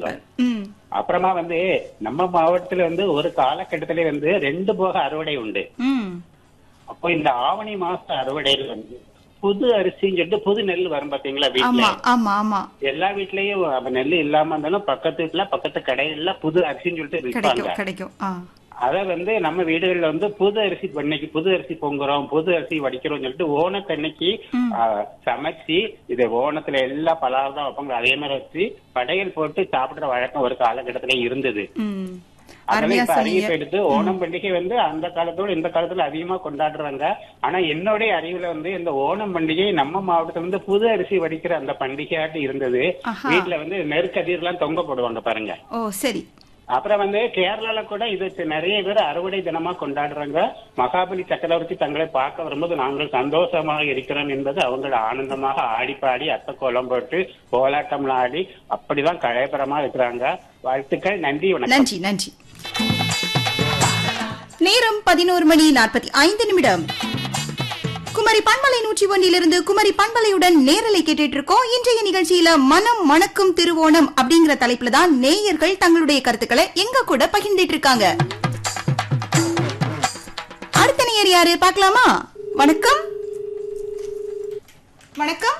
பண்ணுவாங்க ம் அப்புறமா வந்து நம்ம மாவட்டத்துல வந்து ஒரு காலகட்டத்திலே வந்து ரெண்டு போக அறுவடை உண்டு ம் அப்போ இந்த ஆவணி மாச அறுவடையில வந்து புது அரிசின்னு சொல்லிட்டு புது நெல் வரும் பாத்தீங்களா வீட்டுல ஆமா ஆமா ஆமா எல்லா வீட்லயும் அப்ப நெல் இல்லாம இருந்தாலும் பக்கத்து வீட்டுல பக்கத்து கடைகள்ல புது அரிசின்னு சொல்லிட்டு விற்பாங்க கிடைக்கும் கிடைக்கும் ஆ அத வந்து நம்ம வீடுகள்ல வந்து புது அரிசி பண்ணைக்கு புது அரிசி பொங்குறோம் புது அரிசி வடிக்கிறோம் சொல்லிட்டு ஓணத்தன்னைக்கு ஆ, சமைச்சு இது ஓணத்துல எல்லா பலகாரம் வைப்பாங்க அதே மாதிரி வச்சு படையல் போட்டு சாப்பிடுற வழக்கம் ஒரு காலகட்டத்துல இருந்தது ம் அதெல்லாம் அருமையா இப்ப சொன்னீங்க அறிவிப்பு எடுத்து ஓணம் பண்டிகை வந்து அந்த காலத்தோட இந்த காலத்துல அதிகமா கொண்டாடுறாங்க ஆனா என்னுடைய அறிவுல வந்து இந்த ஓணம் பண்டிகை நம்ம மாவட்டத்துல வந்து புது அரிசி வடிக்கிற அந்த பண்டிகையாட்டு இருந்தது ஆஹா. வீட்டுல வந்து நெற்கதிர் எல்லாம் தொங்க போடுவாங்க பாருங்க ஓ சரி அப்புறம் வந்து கேரளால கூட இது சி- நிறைய பேர் அறுவடை தினமா கொண்டாடுறாங்க மகாபலி சக்கரவர்த்தி தங்களை பார்க்க வரும்போது நாங்கள் சந்தோஷமாக இருக்கிறோம் என்பது அவங்கள ஆனந்தமாக ஆடி பாடி அத்தை கோலம் போட்டு கோலாட்டம்லாம் ஆடி அப்படிதான் கலைபரமா இருக்கிறாங்க வாழ்த்துக்கள் நன்றி வணக்கம் நன்றி நன்றி நேரம் பதினோரு மணி நாற்பத்தி ஐந்து நிமிடம் குமரி பண்பலை நூற்றி ஒன்றிலிருந்து குமரி பண்பலையுடன் நேரலை கேட்டுட்டு இருக்கோம் இன்றைய நிகழ்ச்சியில மனம் மணக்கும் திருவோணம் அப்படிங்கிற தலைப்புல தான் நேயர்கள் தங்களுடைய கருத்துக்களை எங்க கூட பகிர்ந்துட்டு இருக்காங்க அடுத்த நேயர் யாரு பார்க்கலாமா வணக்கம் வணக்கம்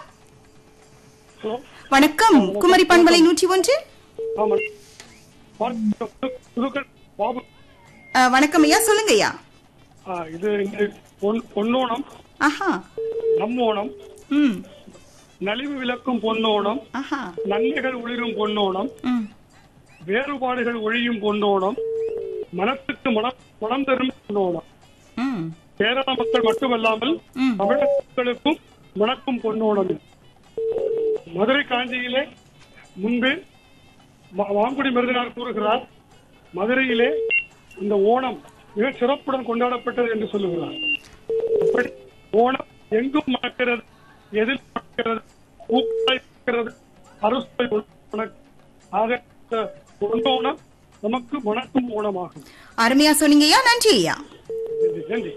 வணக்கம் குமரி பண்பலை நூற்றி ஒன்று ஆமாம். வணக்கம். புதுக்கல் பாபு அஹ், வணக்கம் ஐயா சொல்லுங்க ஐயா ஆ, இது இந்த பொன்- பொன்னோணம் ஆஹா நம்மோணம் ம் நலிவு விளக்கும் பொன்னோணம் ஆஹா நன்மைகள் ஒளிரும் பொன்னோணம் ம் வேறுபாடுகள் ஒழியும் பொன்னோணம் மனத்துக்கு மனம் மனம் தரும் பொன்னோணம் ம் கேரள மக்கள் மட்டுமல்லாமல் ம். தமிழக மக்களுக்கும் மணக்கும் பொன்னோணம் இது. மதுரை காஞ்சியிலே முன்பு மா- மாங்குடி மருதினார் கூறுகிறார் மதுரையிலே இந்த ஓணம் மிக சிறப்புடன் கொண்டாடப்பட்டது என்று சொல்லுகிறார் அப்படி ஓணம் எங்கும் மணக்கிறது எதில் மணக்கிறது பூக்களை மணக்கிறது அறுசுவை மணக்கும் ஆக இந்த பொன்னோணம் நமக்கு மணக்கும் ஓணமாகும் அருமையா சொன்னீங்க ஐயா நன்றி ஐயா நன்றி நன்றி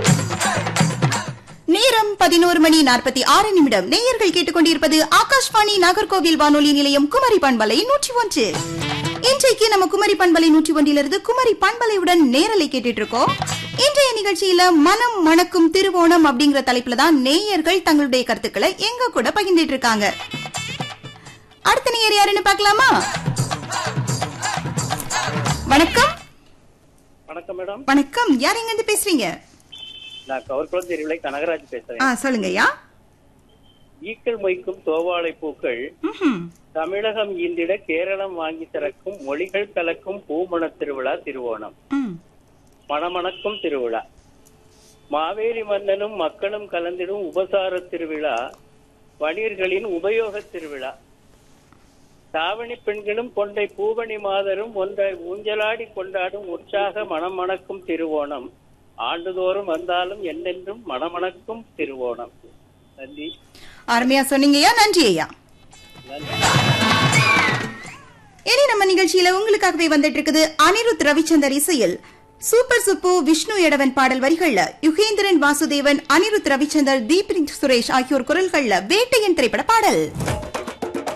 நேரம் பதினோரு மணி நாற்பத்தி ஆறு நிமிடம் நேயர்கள் கேட்டுக்கொண்டிருப்பது ஆகாஷ்வாணி நாகர்கோவில் வானொலி நிலையம் குமரி பண்பலை நூற்றி ஒன்று இன்றைக்கு நம்ம குமரி பண்பலை நூற்றி ஒன்றிலிருந்து குமரி பண்பலையுடன் நேரலை கேட்டுட்டு இருக்கோம் இன்றைய நிகழ்ச்சியில மனம் மணக்கும் திருவோணம் அப்படிங்கிற தலைப்புல தான் நேயர்கள் தங்களுடைய கருத்துக்களை எங்க கூட பகிர்ந்துட்டு இருக்காங்க அடுத்த நேயர் யாருன்னு பார்க்கலாமா வணக்கம் வணக்கம் மேடம் வணக்கம் யார் எங்க இருந்து பேசுறீங்க நான் கவர்குளம் தெருவிலை கனகராஜ் பேசுறேன் ஆ சொல்லுங்க ஐயா ஈக்கள் மொய்க்கும் தோவாளை பூக்கள் ம்ஹும். தமிழகம் ஈந்திட கேரளம் வாங்கி திறக்கும் மொழிகள் கலக்கும் பூமண திருவிழா திருவோணம் ம் மணமணக்கும் திருவிழா மாவேலி மன்னனும் மக்களும் கலந்திடும் உபசார திருவிழா வணிகர்களின் உபயோக திருவிழா தாவணி பெண்களும் கொண்டை பூவணி மாதரும் ஒன்றாய் ஊஞ்சலாடி கொண்டாடும் உற்சாக மனம் மணக்கும் திருவோணம் ஆண்டுதோறும் வந்தாலும் என்றென்றும் மணமணக்கும் திருவோணம் நன்றி அருமையா சொன்னீங்க ஐயா நன்றி ஐயா இனி நம்ம நிகழ்ச்சியில உங்களுக்காகவே வந்துட்டு இருக்குது அனிருத் ரவிச்சந்தர் இசையில் சூப்பர் சுப்பு விஷ்ணு எடவன் பாடல் வரிகள்ல யுகேந்திரன் வாசுதேவன் அனிருத் ரவிச்சந்தர் தீபின் சுரேஷ் ஆகியோர் குரல்கள்ல வேட்டையன் திரைப்பட பாடல்